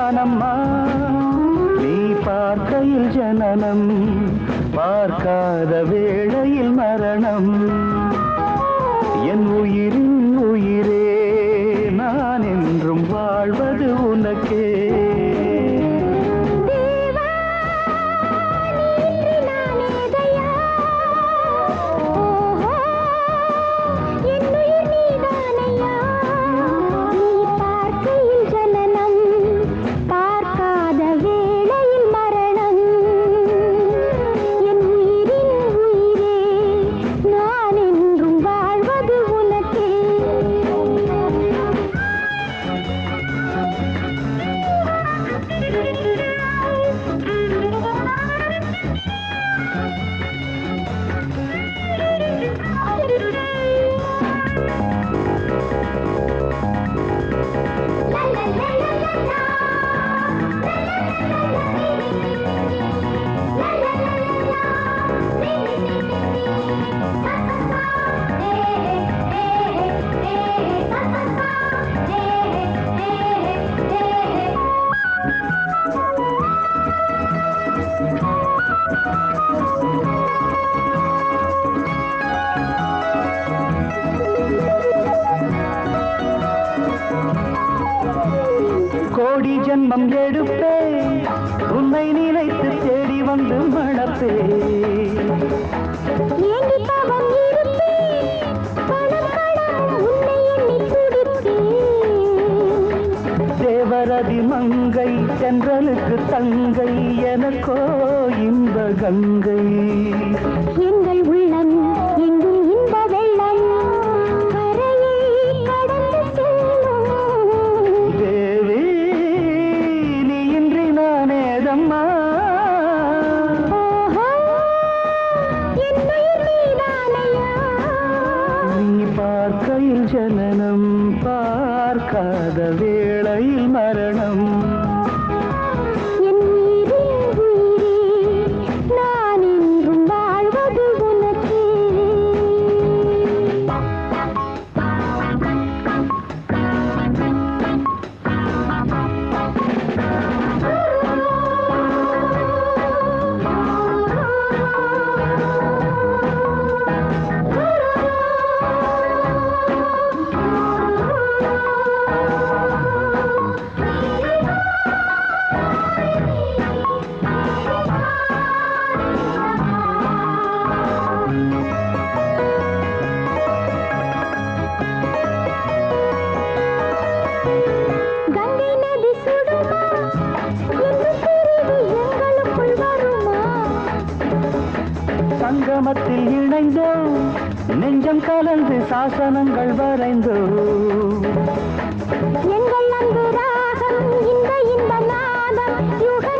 நீதானம்மா நீ பார்க்கையில் ஜனனம் பார்க்காத வேளையில் மரணம் என் உயிரின் உயிரே நான் என்றும் வாழ்வது உனக்கே தேவா நீ நானேதையா ஓஹோ என்னுயிர் நீதானையா நீ பார்க்கையில் ஜனனம் பார்க்காத வேளையில் மரணம் என் உயிரின் உயிரே நான் என்றும் வாழ்வது உனக்கே கோடி ஜென்மம் எடுப்பே உன்னை நினைத்து தேடி வந்து மணப்பே ஏங்கி பாவம் இருப்பேன் கணம் கணம் உன்னை எண்ணி துடிப்பேன் தேவரதி மங்கை சென்றலுக்கு தங்கை எனக்கோ இந்த கங்கை எங்கள் உள்ளம் எங்கும் இன்ப வெள்ளம் கரையை கடந்து செல்லும் தேவி நீ இன்றி நானேதம்மா ஓஹோ என்னுயிர் நீதானையா நீ பார்க்கையில் ஜனனம் பார்க்காத வேளையில் மரணம் என் உயிரின் உயிரே நான் என்றும் வாழ்வது உனக்கே கங்கை நதி சுடுமா என்று பிரிவு எங்களுக்குள் வருமா சங்கமத்தில் இணைந்தோம் நெஞ்சம் கலந்து சாசனங்கள் வரைந்தோம் எங்கள் அன்பு ராகம் இந்த இன்ப நாதம் யுக